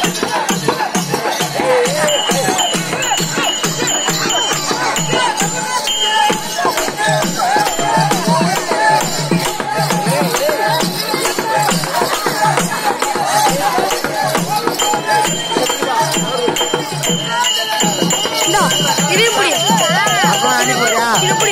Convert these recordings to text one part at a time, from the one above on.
இந்தா, இதையும் புடி. இதை புடி.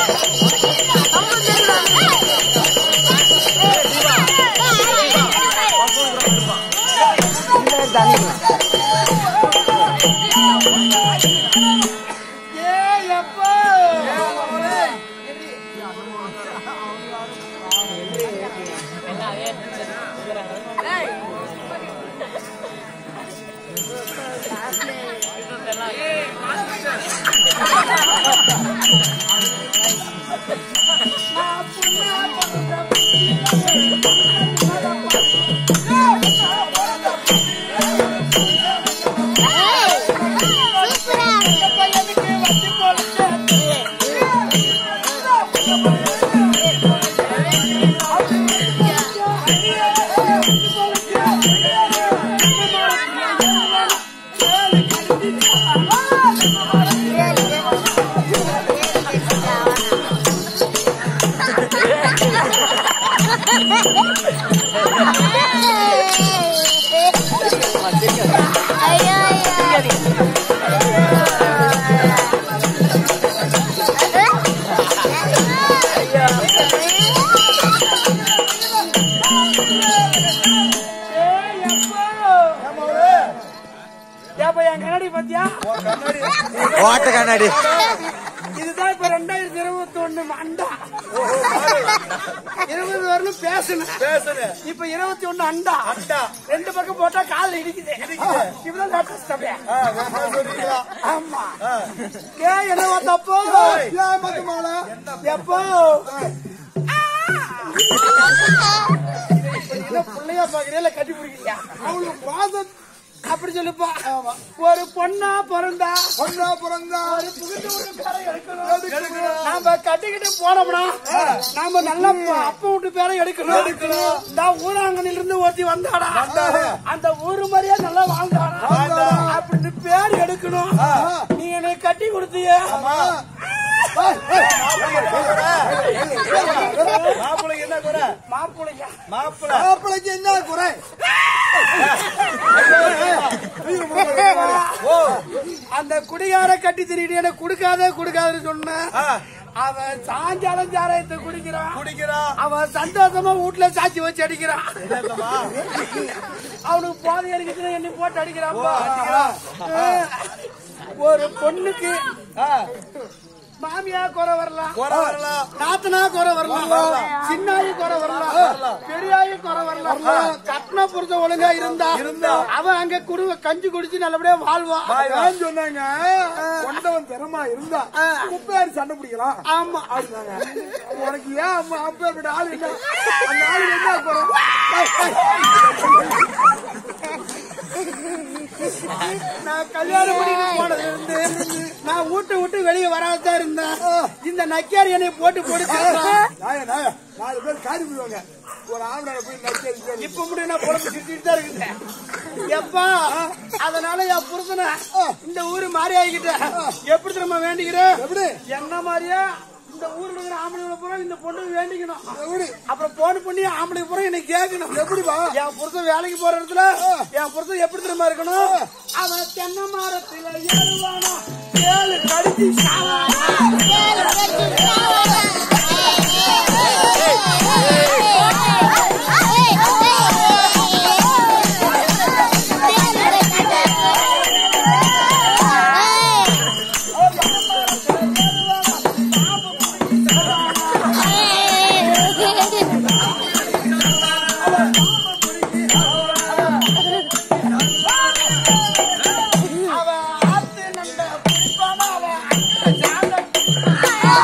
ஏப்பா என் கண்ணாடி பாத்தியா ஓட்ட கண்ணாடி இதுதான் இப்ப ரெண்டாயிரத்தி இருபத்தி ஒண்ணு அண்டா இருபது வரலும் பேசணும் பேசுறேன் இப்ப இருபத்தி ஒண்ணு அண்டா அண்டா. ரெண்டு பக்கம் போட்டா கால் இடிக்குது இப்பதான் latest அப்படியே. ஆமா ஏ என்னவா தப்போ ஏன் மதுமாலா எப்போ என்ன பிள்ளையா பாக்குறியா இல்ல கட்டி பிடிக்கிறியா அவளுக்கு பாசம் அப்படி சொல்லுப்பா ஒரு பொண்ணா பிறந்தா பொண்ணா பிறந்தா ஒரு புகுந்த ஒரு பேரை எடுக்கணும் நாம கட்டிக்கிட்டு போனோம்னா நாம நல்ல அப்ப விட்டு பேரை எடுக்கணும் எடுக்கணும் இந்த ஊராங்கனில இருந்து ஒருத்தி வந்தாடா அந்த ஊரு மாதிரியே நல்லா வாழ்ந்தாடா அப்படின்னு பேர் எடுக்கணும் நீ என்னை கட்டி கொடுத்திய மாப்பிள்ளைக்கு என்ன குறை மாப்பிள்ளையா மாப்பிள்ளை மாப்பிள்ளைக்கு என்ன குறை அந்த குடிகார கட்டி திரிட்டு எனக்கு கொடுக்காத கொடுக்காதுன்னு சொன்னேன் அவன் சாயங்காலம் சாராயத்தை குடிக்கிறான் குடிக்கிறான் அவன் சந்தோஷமா வீட்டுல சாச்சி வச்சு அடிக்கிறான் அவனுக்கு போதை அடிக்கிறது என்னை போட்டு அடிக்கிறான்ப்பா ஒரு பொண்ணுக்கு மாமியா குறை வரலாம் குறை வரலாம். நாத்தனா குறை வரலாம் சின்னாயி குறை வரலாம் பெரியாயி குறை வரலாம் கட்டின புரிஞ்ச ஒழுங்கா இருந்தா இருந்தா அவன் அங்க குடு கஞ்சி குடிச்சு நல்லபடியா வாழ்வான் வாழ்வான். சொன்னாங்க கொண்டவன் திறமா இருந்தா குப்பையாரி சண்டை பிடிக்கலாம் ஆமா அப்படின்னாங்க உனக்கு ஏன் அம்மா அப்பா இப்படி ஆளு என்ன அந்த ஆளு என்ன குறை நான் கல்யாணம் பண்ணிட்டு போனதுல இருந்து நான் வீட்டை விட்டு வெளியே வராதான் இருந்தேன் இந்த நக்கியார் என்னை போட்டு போட்டு நாய நாய நாலு பேர் காரி போடுவாங்க ஒரு ஆம்பளை போய் நச்சு அடிச்சு இப்ப முடியும் நான் குழம்பு சுத்திட்டு தான் இருக்குது எப்பா அதனால என் புருஷனை இந்த ஊரு மாறி ஆகிக்கிட்ட எப்படி தெரியுமா வேண்டிக்கிறேன் எப்படி? என்ன மாதிரியா இந்த ஊர்ல இருக்கிற ஆம்பளை பூரா இந்த பொண்ணு வேண்டிக்கணும் அப்புறம் போன் பண்ணி ஆம்பளை பூரா என்னை கேட்கணும் எப்படிப்பா என் புருஷன் வேலைக்கு போற இடத்துல என் புருஷன் எப்படி தெரியுமா இருக்கணும் அவன் தென்னை மரத்துல ஏறுவானோ ஏழு கடிச்சு சாவானோ அவன் ஆத்து நண்ட குடிப்பானா அவன் அண்ணன் ஜாதகம்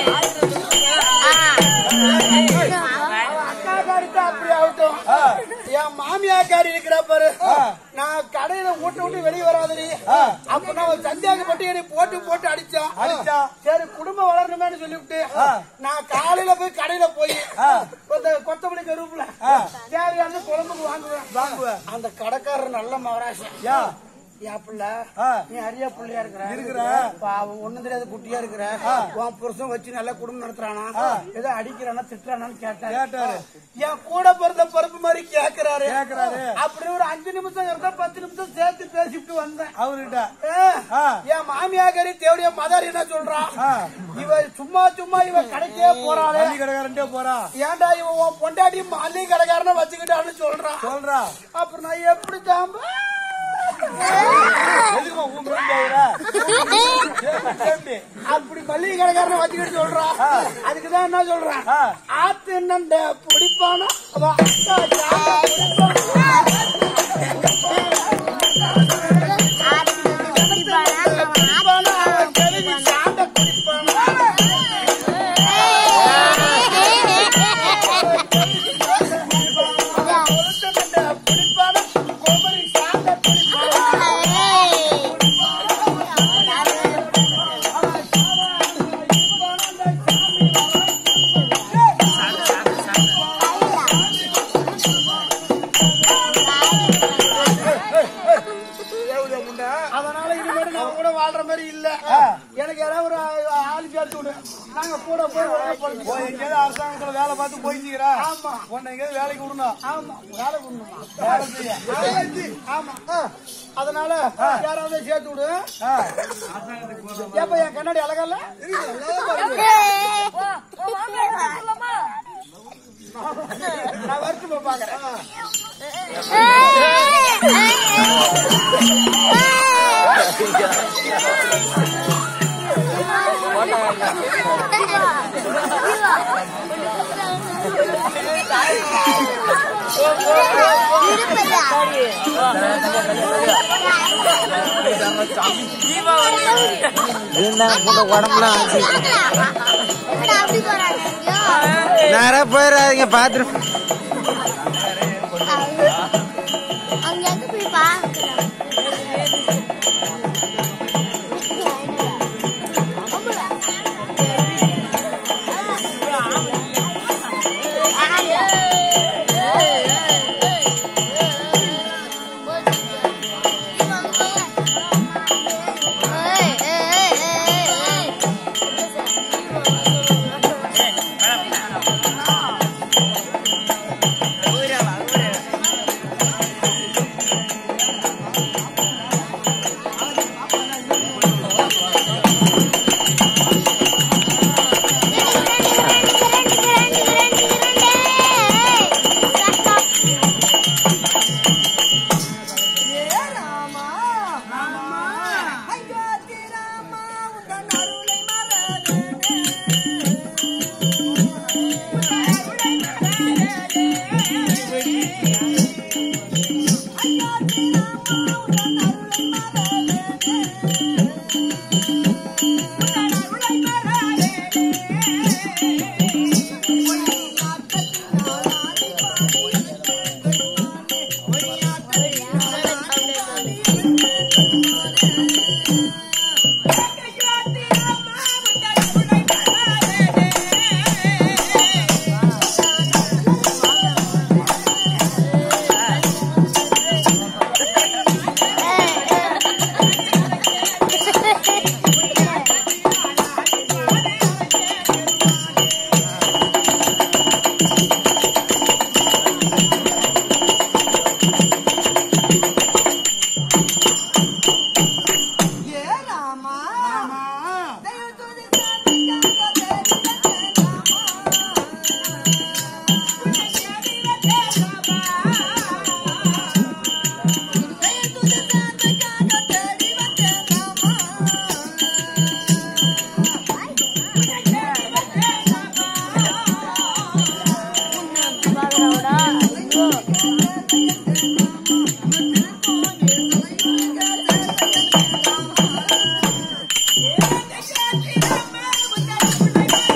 அக்கா கருத்து அப்படி ஆகட்டும் என் மாமியாக்காரி இருக்கிறா பாரு நான் கடையில ஊட்ட விட்டு வெளியே வராதடி அப்ப நான் சந்தேகப்பட்டு என்னை போட்டு போட்டு அடிச்சான் அடிச்சான். சரி குடும்பம் வளரணுமேனு சொல்லிவிட்டு நான் காலையில போய் கடையில போய் இந்த கொத்தமல்லி கருவேப்பில தேவையான குழம்புக்கு வாங்குவேன் வாங்குவேன். அந்த கடைக்காரர் நல்ல மகராசன் யா என் பிள்ளை ஆ. நீ அரியா பிள்ளையா இருக்கிற இருக்கிற. பாவம் ஒண்ணும் தெரியாத குட்டியா இருக்கிற உன் புருஷன் வச்சு நல்லா குடும்பம் நடத்துறானா ஏதோ அடிக்கிறானா திட்டுறானான்னு கேட்டாரு கேட்டாரு. என் கூட பிறந்த பருப்பு மாதிரி கேக்குறாரு கேக்குறாரு. அப்படி ஒரு அஞ்சு நிமிஷம் இருந்தா பத்து நிமிஷம் சேர்த்து பேசிட்டு வந்தேன் அவர்கிட்ட ஆ. ஆ. என் மாமியாக்காரி தேவடிய மதார் என்ன சொல்றான் ஆ. இவ சும்மா சும்மா இவ கடைக்கே போறாளே பள்ளி கடைக்காரன்ட்டே போறா ஏன்டா இவ உன் பொண்டாட்டி மல்லி கடைக்காரன வச்சுக்கிட்டான்னு சொல்றான் சொல்றா அப்புறம் நான் எப்படி தாம்ப எதுக்குமா உன் ஃப்ரெண்ட் அவர எப்படி அப்படி மல்லிகை கடைக்காரனை வச்சுக்கிட்டு சொல்றான் அதுக்குதான் என்ன சொல்றான் ஆ. ஆத்து என்னண்ட பிடிப்பானா அவ அக்கா சாண்டா பிடிப்பானா? பிடிப்பானா? அவன் கிழவி சாண்டை பிடிப்பானா? ஒருத்தனண்ட பிடிப்பானா? குமரி சாண்டை பிடிப்பானா? தேவடியா முண்டை அதனால இனிமேல் நான் கூட வாழ்ற மாதிரி இல்ல எனக்கு யாராவது ஒரு ஆள் சேர்த்து விடு நாங்க கூட போய் ஒழுங்கா பொழைச்சுக்கிறோம். போய் எங்கேயாவது அரசாங்கத்துல வேலை பார்த்து போயிருந்தீங்களா ஆமா. உன்னை எங்கேயாவது வேலைக்கு விடணும் ஆமா வேலை பண்ணுமா வேலை செய்ய ஆமா அதனால யாராவது சேர்த்து விடு ஆ. ஏப்ப என் கண்ணாடி அழகல்ல நான் வருத்தமா பாக்குறேன் இருந்தாங்க போட்ட உடம்புலாம் ஆச்சு அப்படி போறாங்க நேரம் போயிடாதீங்க பாத்ரூம் அங்க எங்க போய் பாக்குறேன்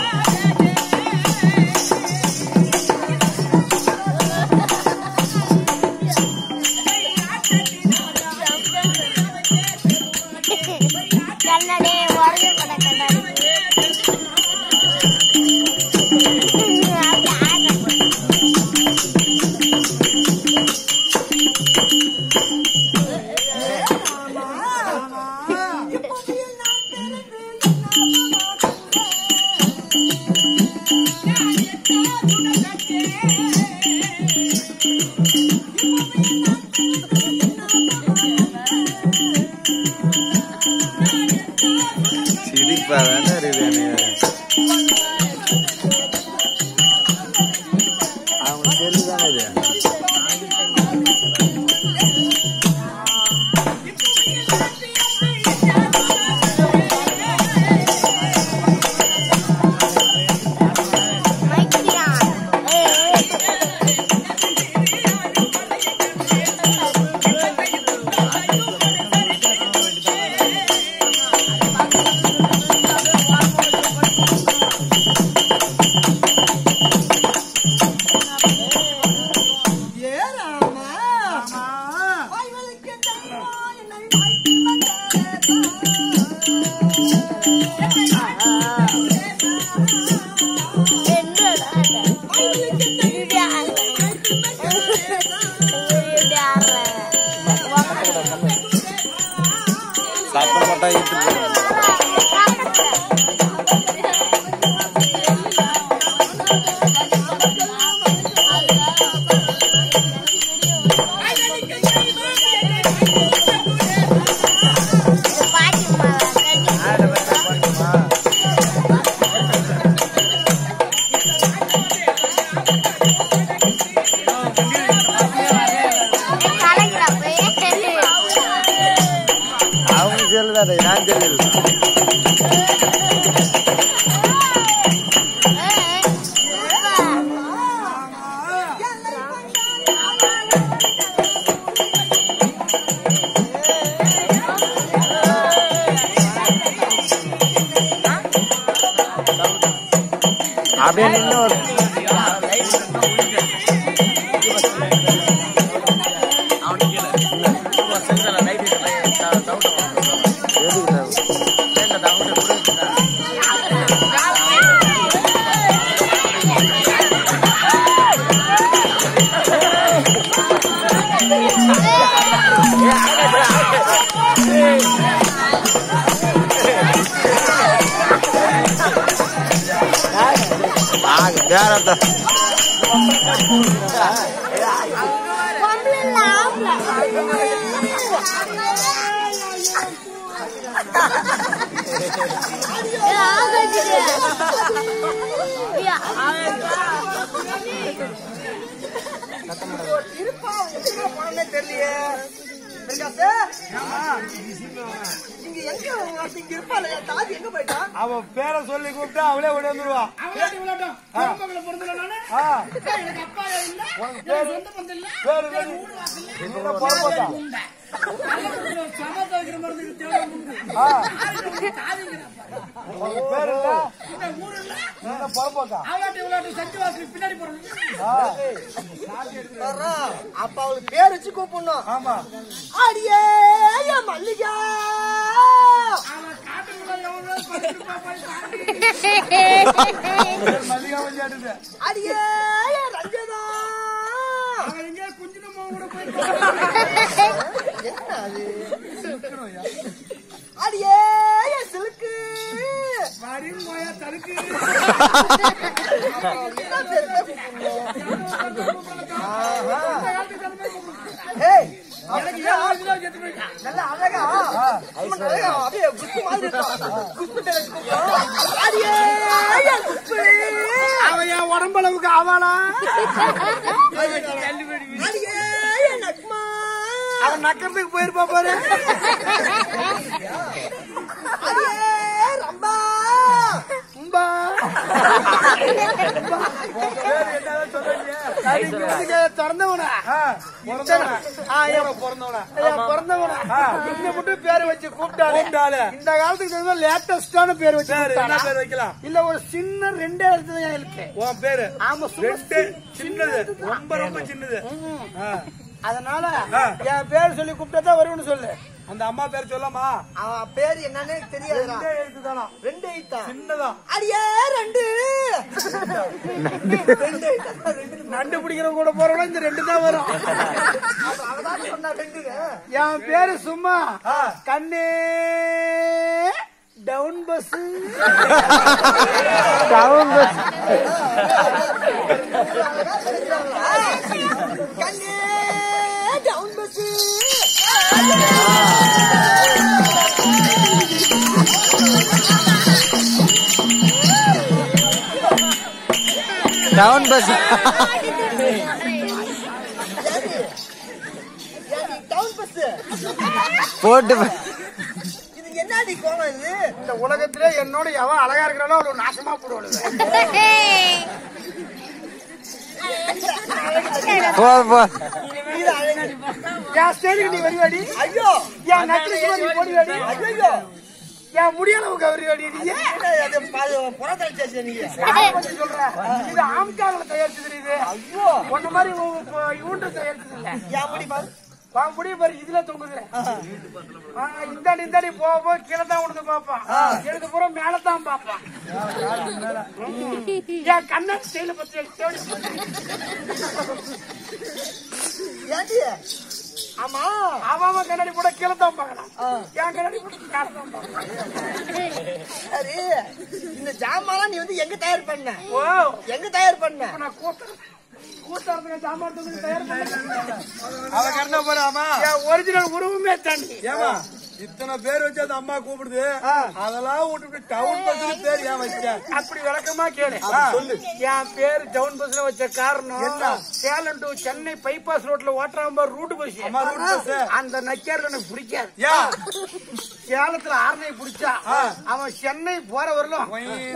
ஆ செல்லுதானே இது மைக்கியா ஏய் என்னடா இது சாப்பிட மாட்டா இட்டு அவங்க செல்லுதானே நான் செல்லு அப்படியே நின்று ஒரு எதுக்கு ஆக வேற ஒருத்தன். அவன் பேரை சொல்லி கூப்பிட்டா அவளே ஓடி வந்துருவா அவளாட்டி விளையாட்டும். பொறுப்புகளை பொறுப்புல நானு. ஆ, எனக்கு அப்பா இல்ல. உனக்கு பேரு சொந்த பந்தம் இல்ல. பேரு வேறு. நீங்க பொறுப்பதா நல்ல ஒரு சமத்தை வைக்கிற மாதிரி இருக்கு, தேவதை உண்டு. ஆ, யாருக்கு தாதிங்கிறான் பாரு. உங்க பேரு இல்ல இந்த ஊருல நீங்க பொறுப்பதா அவளாட்டி விளையாட்டு சஞ்சு வாசலுக்கு பின்னாடி போறது அப்ப அவளுக்கு பேர் வச்சு கூப்பிடணும் ஆமா அடியே மல்லிகா அவன் காட்டுக்குள்ள எவ்வளவு படுத்து பாப்பாய் தாண்டி. பேர் மல்லிகா வஞ்சாடுது அடியே ரஞ்சனா அவன் எங்கேயோ குஞ்சினம்மா கூட போய் என்ன அது அடியே சிலுக்கு வரி மோயா தடுக்கு ஏய் எனக்கு ஏன் வயசுல செத்து போயிட்டான் நல்ல அழகா ரொம்ப அழகா அப்படியே குத்து மாதிரி இருக்கும் குத்து பேர் வச்சு கூப்பிடணும் அடியே குத்து அவன் என் உடம்பளவுக்கு அவளா அடியே நக்மா அவன் நக்கறதுக்கு போயிருப்பா பாரு அடியே ரம்பா உம்பா திறந்தவனா பிறந்தவன பிறந்தவனா இன்னும் மட்டும் பேர் வச்சு கூப்பிட்டாரு இந்த காலத்துக்கு தெரிஞ்ச லேட்டஸ்டான பேர் வச்சு பேரு என்ன கூப்பிட்டானா? பேர் வைக்கலாம் இல்ல ஒரு சின்ன ரெண்டே எழுத்து தான் இருக்கு உன் பேரு ஆமா சும்மா ரெண்டு சின்னது ரொம்ப ரொம்ப சின்னது ஆ. அதனால ஆ. என் பேர் சொல்லி கூப்பிட்டா தான் வருவேன்னு சொல்லு அந்த அம்மா பேர் சொல்லாமா அவன் பேர் என்னன்னு தெரியாதுடா ரெண்டே எழுத்து தானா ரெண்டு ஐட்டா சின்னதா அடியே ரெண்டு ரெண்டு ஐட்டா ரெண்டு நண்டு பிடிக்கிற கூட போறவங்க இந்த ரெண்டு தான் வரும் அவதான் சொன்னா ரெண்டுங்க என் பேரு சும்மா ஆ. கண்ணே டவுன் பஸ் டவுன் பஸ் கண்ணே டவுன் பஸ் டவுன் பஸ் போட்டு இது என்னடி கோலம் இது இந்த உலகத்திலே என்னோட எவன் அழகா இருக்கிறானோ அவ்வளவு நாசமா போடுவாளுங்க போ போ இது அழகு என் ஸ்டேஜுக்கு நீ வருவாடி ஐயோ என் நெக்லஸ் மாதிரி போடுவாடி ஐயோ என் முடியளவுக்கு வருவாடி நீ அது ப- புறத்தலை சேர்த்து நீங்க நான் கொஞ்சம் சொல்றேன் இது ஆம்கால தயாரிச்சது இது ஐயோ உன்ன மாதிரி இவன்ட்டு தயாரிச்சது இல்ல என் முடி பாரு உன் முடிய பாரு இதுல தொங்குது ஆ, இந்தாடி இந்தாடி போக போக கீழே தான் உனக்கு பாப்பான் எனக்கு பூரா மேல தான் பாப்பான் என் கண்ணா ஸ்டைல பத்தி தேடி ஏண்டி ஆமா அவன் அவன் கண்ணாடி போட கீழே தான் பார்க்கலாம் என் கண்ணாடி போட மேல தான் பார்க்கலாம் சரி இந்த ஜாமான்லாம் நீ வந்து எங்க தயார் பண்ண ஓ எங்க தயார் பண்ண இப்ப நான் கூட்டம் கூட்டத்துக்கு சாம்பார் தூக்கி தயார் பண்ணேன் அவன் என்ன போறாமா என் ஒரிஜினல் உருவமே தாண்டி ஏமா இத்தனை பேர் வச்சு அந்த அம்மா கூப்பிடுது அதெல்லாம் விட்டுட்டு டவுன் பஸ்ல பேர் ஏன் வச்சேன் அப்படி விளக்கமா கேளு சொல்லு. என் பேர் டவுன் பஸ்ல வச்ச காரணம் சேலம் டு சென்னை பைபாஸ் ரோட்ல ஓட்டுறாம ரூட் பஸ் அம்மா route bus. அந்த நக்கியார்ல எனக்கு பிடிக்காது ஏன் சேலத்துல ஆர்னை பிடிச்சா அவன் சென்னை போற வரலும்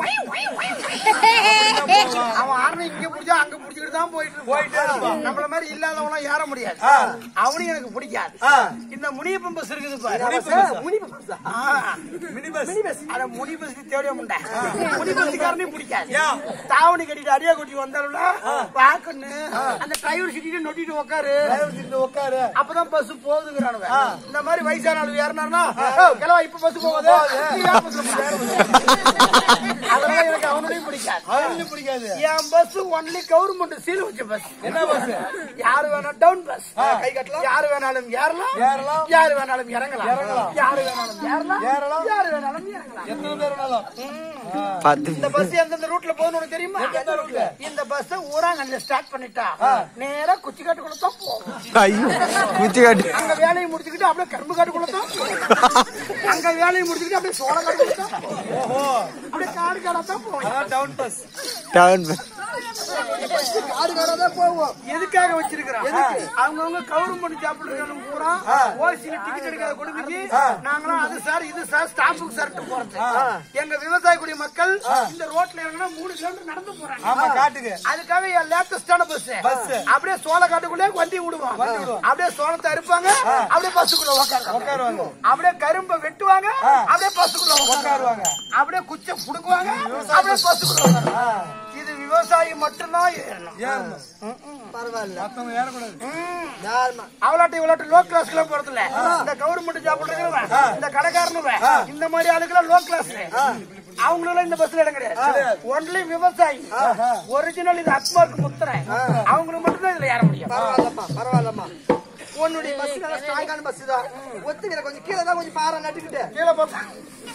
அவன் ஆர்னை இங்க பிடிச்சா அங்க பிடிச்சிட்டு தான் போயிட்டு போயிட்டே இருப்பான். நம்மள மாதிரி இல்லாதவங்களாம் ஏற முடியாது அவனையும் எனக்கு பிடிக்காது இந்த முனியப்பன் பஸ் இருக்குது பாரு முனிப்பு பஸ்ஸா? ஆ. மினி பஸ் அட முனி பஸ் தேவையா முண்டை முனி பஸ்காரனே பிடிக்காது ஏன்? தாவணி கட்டிட்டு அடியா குட்டி வந்தாலும் பாக்கன்னு அந்த டிரைவர் சீட்டு நொட்டிட்டு உட்காரு உட்காரு அப்பதான் பஸ் போகுதுங்கிறானுங்க இந்த மாதிரி வயசான ஆளு ஏறினாருன்னா கிளவா இப்ப பஸ் போகுது நீ வேற bus ல போ. அதனால எனக்கு அவனுடையும் பிடிக்காது அவனுக்கு பிடிக்காது என் பஸ் ஒன்லி கவர்மெண்ட் சீல் வச்ச பஸ் என்ன பஸ் யாரு வேணா டவுன் பஸ் கை கட்டலாம் யாரு வேணாலும் ஏறலாம் ஏறலாம். யாரு வேணாலும் இறங்கலாம் இறங்கலாம். யாரு வேணாலும் ஏறலாம் ஏறலாம். யாரு வேணாலும் இறங்கலாம் எத்தனை பேர் வேணாலும் பத்து இந்த பஸ் எந்தெந்த ரூட்ல போகுது உனக்கு தெரியுமா எந்த route? இந்த பஸ் ஊராங்கல்ல ஸ்டார்ட் பண்ணிட்டா நேரா குச்சிக்காட்டுக்குள்ள தான் போகும் ஐயோ குச்சி காட்டு அங்க வேலையை முடிச்சுக்கிட்டு அப்படியே கரும்பு காட்டுக்குள்ள தான் போகும். அங்க வேலையை முடிச்சுக்கிட்டு அப்படியே சோள காட்டுக்குள்ள தான் போகும். அப்படியே காடு காடா தான் போகும் அதான் டவுன் பஸ் டவுன் பஸ் காடு காடா தான் போவோம் எதுக்காக வச்சிருக்கிறான் அவங்கவுங்க கவர்மெண்ட் சாப்பிடுறாங்க பூரா ஓசியில டிக்கெட் எடுக்காத கொடுமைக்கு நாங்களாம் அது சார் இது சார் ஸ்டாம்புக்கு சார்ட்டு போறது எங்க விவசாய குடி மக்கள் இந்த ரோட்ல இறங்கினா மூணு கிலோமீட்டர் நடந்து போறாங்க ஆமா காட்டுக்கு அதுக்காக என் லேட்டஸ்டான பஸ் Bus. அப்படியே சோள காட்டுக்குள்ளே வண்டி விடுவான் அப்படியே சோளத்தை அறுப்பாங்க அப்படியே பஸ்ஸுக்குள்ள உட்காருவாங்க உட்காருவாங்க அப்படியே கரும்பை வெட்டுவாங்க அப்படியே பஸ்ஸுக்குள்ள உட்காருவாங்க அப்படியே குச்சை புடுங்குவாங்க அப்படியே பஸ்ஸுக்குள்ள உட்காருவாங்க இது விவசாயி மட்டும்தான் ஏறணும் ஏறணும் பரவாயில்ல மத்தவங்க ஏறக்கூடாது யாருமா அவளாட்டு இவளாட்டு லோ கிளாஸ் எல்லாம் போறதுல இந்த கவர்மெண்ட் ஜாப் பண்றவன் இந்த கடைக்காரனுவன் இந்த மாதிரி ஆளுக்கெல்லாம் லோ கிளாஸ் அவங்களும் இந்த பஸ்ல இடம் கிடையாது ஒன்லி விவசாயி ஒரிஜினல் இது அக்மார்க் முத்திரை அவங்களுக்கு மட்டும்தான் இதுல ஏற முடியும் பரவாயில்லம்மா பரவாயில்லம்மா உன்னுடைய பஸ் நல்ல ஸ்ட்ராங்கான பஸ் தான் ஒத்துக்கிற கொஞ்சம் கீழே தான் கொஞ்சம் பாறை நட்டுக்கிட்டு கீழே பார்த்தா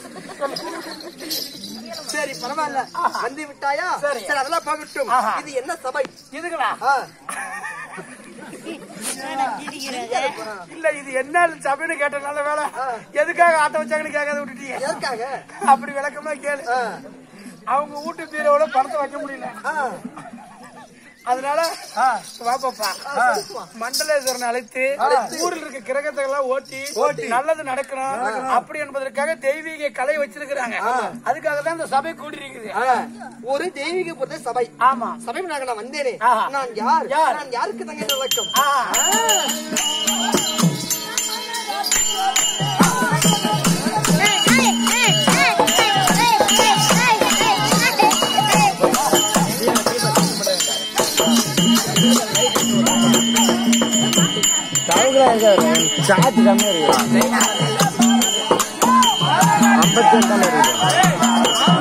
சரி பரவாயில்ல வந்து விட்டாயா சரி. சரி அதெல்லாம் போகட்டும் ஆஹா. இது என்ன சபை இதுங்களா ஆ, இல்ல இது என்ன சபைன்னு கேட்டனால வேலை எதுக்காக ஆட்ட வச்சாங்கன்னு கேட்காத விட்டுட்டீங்க எதுக்காக அப்படி விளக்கமா கேளு அவங்க வீட்டு பீரோட பணத்தை வைக்க முடியல அதனால வாப்பா மண்டலேஸ்வரன் அழைத்து ஊரில் இருக்க கிரகத்தை எல்லாம் ஓட்டி நல்லது நடக்கணும் அப்படி என்பதற்காக தெய்வீக கலை வச்சிருக்கிறாங்க அதுக்காக தான் இந்த சபை கூடி இருக்குது ஒரு தெய்வீக பொறுத்த சபை ஆமா சபை நான் வந்தேனே ஆஹா. நான் யார் யார்? நான் யாருக்கு தங்க வழக்கம் ஆ. சார்ஜ் கம்மியா இருக்கு ஐம்பத்தி எட்டாம் இருக்கு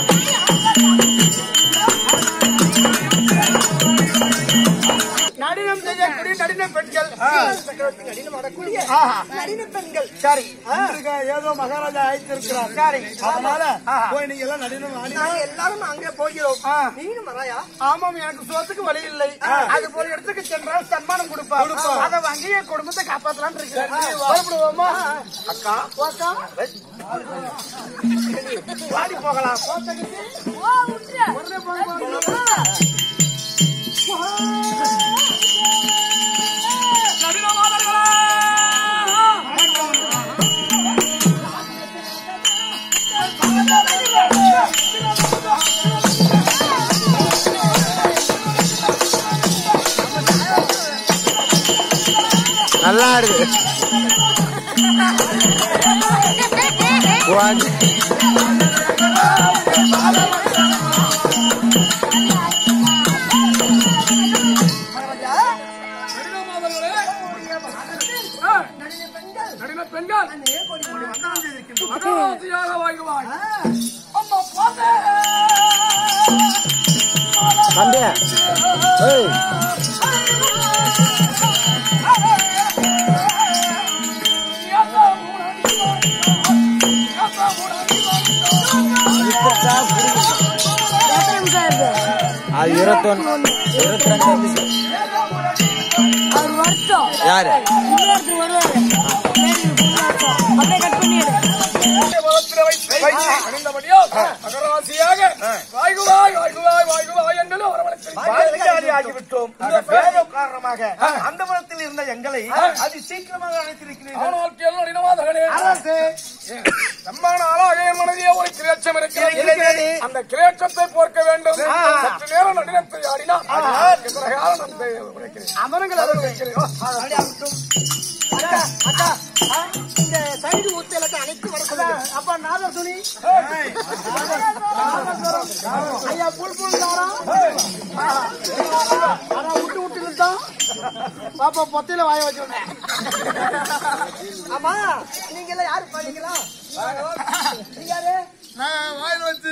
நடுவே நடனம் செய்யக்கூடிய நடின பெண்கள் சக்கரவர்த்தி நடினம் ஆடக்கூடிய ஆஹா. நடின பெண்கள் சரி இருக்க ஏதோ மகாராஜா அழைத்திருக்கிறார் சரி அதனால ஆஹா. போய் நீங்க எல்லாம் நடினம் ஆடி நாங்க எல்லாரும் அங்கே போகிறோம் ஆ. நீனும் வராயா ஆமாம் எனக்கு சோத்துக்கு வழி இல்லை அது போல இடத்துக்கு சென்றால் சன்மானம் கொடுப்பார் அதை வாங்கி என் குடும்பத்தை காப்பாத்தலாம்னு இருக்கிறேன் புறப்படுவோமா அக்கா அக்கா வாடி போகலாம் ஓ விட்டுரு நல்லா இருக்கு One. நடின பெண்கள் மகராசியாக வாங்குவாய் அம்மா பாத்தே தம்பி ஏய் எத்தனை நிமிஷம் இருக்கு அது இருபத்தொன்னு இருபத்தி ரெண்டு வந்துச்சு அவர் வருத்தம் யாரு இன்னொருத்தர் வருவாரு சரி, full ஆ இருக்கும். அப்படியே கட் பண்ணிடு மகராசியாக வாய்குவாய் வாய்குவாய் வாய்குவாய் என்று வரவழைக்கிறேன் ஆகிவிட்டோம் இந்த பேரோ காரணமாக அந்த மரத்தில் இருந்த எங்களை அது சீக்கிரமாக அழைத்திருக்கிறீர்கள் ஆனால் கேள் நடினமாதகனே சம்மான ஆளாக என் மனதிலே ஒரு கிரேச்சம் இருக்கிறது அந்த கிரேச்சத்தை போர்க்க வேண்டும் சற்று நேரம் நடினத்தை ஆடினா இந்த பிரகாரம் நான் போய் உரைக்கிறேன் அமருங்கள் அதை உரைக்கிறேன் அக்கா அக்கா ஆ, இந்த சைடு ஊத்தலத்தை அனைத்து வர சொல்லுங்க அப்ப நாதர் துணி ஐயா புல் புல் தாரா ஆனா விட்டு விட்டு இருந்தான் பாப்பா பொத்தையில வாய வச்சுருந்தேன் ஆமா நீங்க எல்லாம் யாரு பாருங்களா நீங்க யாரு நான் வாயில் வச்சு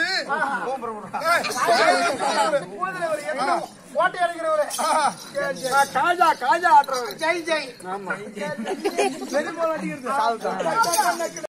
ஓட்டை அடிக்கிறவரு காஜா காஜா ஆட்டுறவர் ஜெய் ஜெய் பெருமாள் அடிக்கிறது